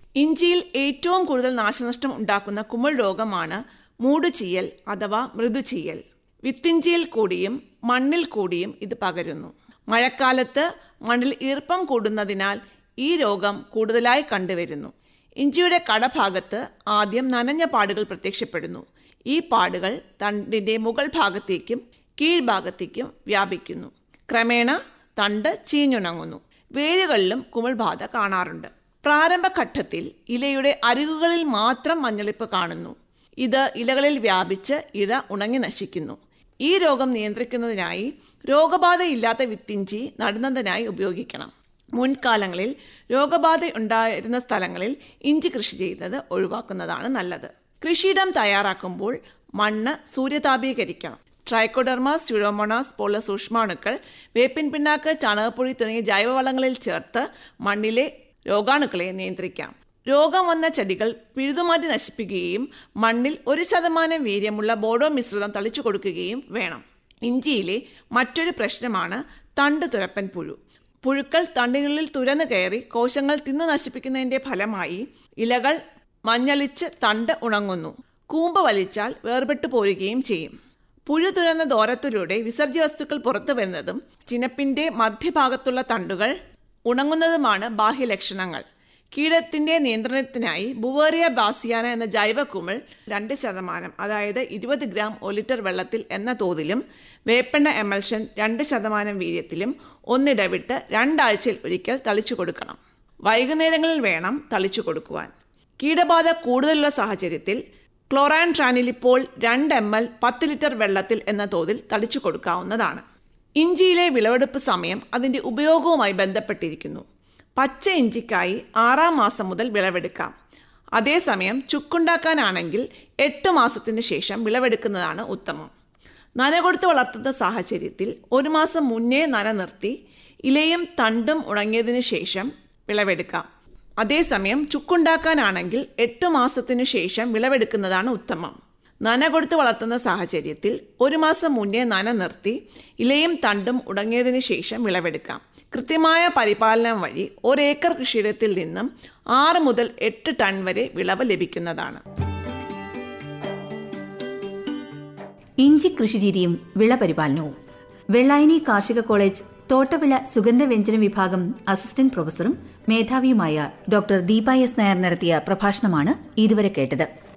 ഇഞ്ചിയിൽ ഏറ്റവും കൂടുതൽ നാശനഷ്ടം ഉണ്ടാക്കുന്ന കുമിൾ രോഗമാണ് മൂടുചീയൽ അഥവാ മൃദുചീയൽ വിത്തിഞ്ചിയിൽ കൂടിയും മണ്ണിൽ കൂടിയും ഇത് പകരുന്നു മഴക്കാലത്ത് മണ്ണിൽ ഈർപ്പം കൂടുന്നതിനാൽ ഈ രോഗം കൂടുതലായി കണ്ടുവരുന്നു ഇഞ്ചിയുടെ കടഭാഗത്ത് ആദ്യം നനഞ്ഞ പാടുകൾ പ്രത്യക്ഷപ്പെടുന്നു ഈ പാടുകൾ തണ്ടിന്റെ മുകൾ ഭാഗത്തേക്കും കീഴ്ഭാഗത്തേക്കും വ്യാപിക്കുന്നു ക്രമേണ തണ്ട് ചീഞ്ഞുണങ്ങുന്നു വേരുകളിലും കുമിൾബാധ കാണാറുണ്ട് പ്രാരംഭഘട്ടത്തിൽ ഇലയുടെ അരികുകളിൽ മാത്രം മഞ്ഞളിപ്പ് കാണുന്നു ഇത് ഇലകളിൽ വ്യാപിച്ച് ഇല ഉണങ്ങി നശിക്കുന്നു ഈ രോഗം നിയന്ത്രിക്കുന്നതിനായി രോഗബാധയില്ലാത്ത വിത്തിഞ്ചി നടുന്നതിനായി ഉപയോഗിക്കണം മുൻകാലങ്ങളിൽ രോഗബാധ ഉണ്ടായിരുന്ന സ്ഥലങ്ങളിൽ ഇഞ്ചി കൃഷി ചെയ്യുന്നത് ഒഴിവാക്കുന്നതാണ് നല്ലത് കൃഷിയിടം തയ്യാറാക്കുമ്പോൾ മണ്ണ് സൂര്യതാപീകരിക്കണം ട്രൈക്കോഡർമ സ്യൂഡോമോണാസ് പോലുള്ള സൂക്ഷ്മാണുക്കൾ വേപ്പിൻ പിണ്ണാക്ക് ചാണകപ്പൊടി തുടങ്ങിയ ജൈവവളങ്ങളിൽ ചേർത്ത് മണ്ണിലെ രോഗാണുക്കളെ നിയന്ത്രിക്കാം രോഗം വന്ന ചെടികൾ പിഴുതുമാറ്റി നശിപ്പിക്കുകയും മണ്ണിൽ ഒരു ശതമാനം വീര്യമുള്ള ബോഡോ മിശ്രിതം തളിച്ചു കൊടുക്കുകയും വേണം ഇഞ്ചിയിലെ മറ്റൊരു പ്രശ്നമാണ് തണ്ട് തുരപ്പൻ പുഴു പുഴുക്കൾ തണ്ടുകളിൽ തുരന്നു കയറി കോശങ്ങൾ തിന്നു നശിപ്പിക്കുന്നതിന്റെ ഫലമായി ഇലകൾ മഞ്ഞളിച്ച് തണ്ട് ഉണങ്ങുന്നു കൂമ്പ് വലിച്ചാൽ വേർപെട്ടു പോരുകയും ചെയ്യും പുഴു തുരന്ന ദോരത്തിലൂടെ വിസർജ്യ വസ്തുക്കൾ പുറത്തു വരുന്നതും ചിനപ്പിന്റെ മധ്യഭാഗത്തുള്ള തണ്ടുകൾ ഉണങ്ങുന്നതുമാണ് ബാഹ്യലക്ഷണങ്ങൾ കീടത്തിന്റെ നിയന്ത്രണത്തിനായി ബുവേറിയ ബാസിയാന എന്ന ജൈവ കുമിൾ രണ്ട് ശതമാനം അതായത് ഇരുപത് ഗ്രാം ഒരു ലിറ്റർ വെള്ളത്തിൽ എന്ന തോതിലും വേപ്പെണ്ണ എമൽഷൻ രണ്ട് ശതമാനം വീര്യത്തിലും ഒന്നിടവിട്ട് രണ്ടാഴ്ചയിൽ ഒരിക്കൽ തളിച്ചു കൊടുക്കണം വൈകുന്നേരങ്ങളിൽ വേണം തളിച്ചു കൊടുക്കുവാൻ കീടബാധ കൂടുതലുള്ള സാഹചര്യത്തിൽ ക്ലോറാൻ ട്രാനിലിപ്പോൾ രണ്ട് എം എൽ പത്ത് ലിറ്റർ വെള്ളത്തിൽ എന്ന തോതിൽ തളിച്ചു കൊടുക്കാവുന്നതാണ് ഇഞ്ചിയിലെ വിളവെടുപ്പ് സമയം അതിന്റെ ഉപയോഗവുമായി ബന്ധപ്പെട്ടിരിക്കുന്നു പച്ച ഇഞ്ചിക്കായി ആറാം മാസം മുതൽ വിളവെടുക്കാം അതേസമയം ചുക്കുണ്ടാക്കാനാണെങ്കിൽ എട്ട് മാസത്തിന് ശേഷം വിളവെടുക്കുന്നതാണ് ഉത്തമം നന കൊടുത്ത് വളർത്തുന്ന സാഹചര്യത്തിൽ ഒരു മാസം മുന്നേ നന നിർത്തി ഇലയും തണ്ടും ഉണങ്ങിയതിനു ശേഷം വിളവെടുക്കാം അതേസമയം ചുക്കുണ്ടാക്കാനാണെങ്കിൽ എട്ട് മാസത്തിനു ശേഷം വിളവെടുക്കുന്നതാണ് ഉത്തമം നന കൊടുത്ത് വളർത്തുന്ന സാഹചര്യത്തിൽ ഒരു മാസം മുന്നേ നന നിർത്തി ഇലയും തണ്ടും ഉണങ്ങിയതിനു ശേഷം വിളവെടുക്കാം കൃത്യമായ പരിപാലനം വഴി ഒരേക്കർ കൃഷിയിടത്തിൽ നിന്നും ആറ് മുതൽ എട്ട് ടൺ വരെ വിളവ് ലഭിക്കുന്നതാണ് ഇഞ്ചി കൃഷിരീതിയും വിളപരിപാലനവും വെള്ളായനി കാർഷിക കോളേജ് തോട്ടവിള സുഗന്ധവ്യഞ്ജന വിഭാഗം അസിസ്റ്റന്റ് പ്രൊഫസറും മേധാവിയുമായ ഡോക്ടർ ദീപ എസ് നായർ നടത്തിയ പ്രഭാഷണമാണ് ഇതുവരെ കേട്ടത്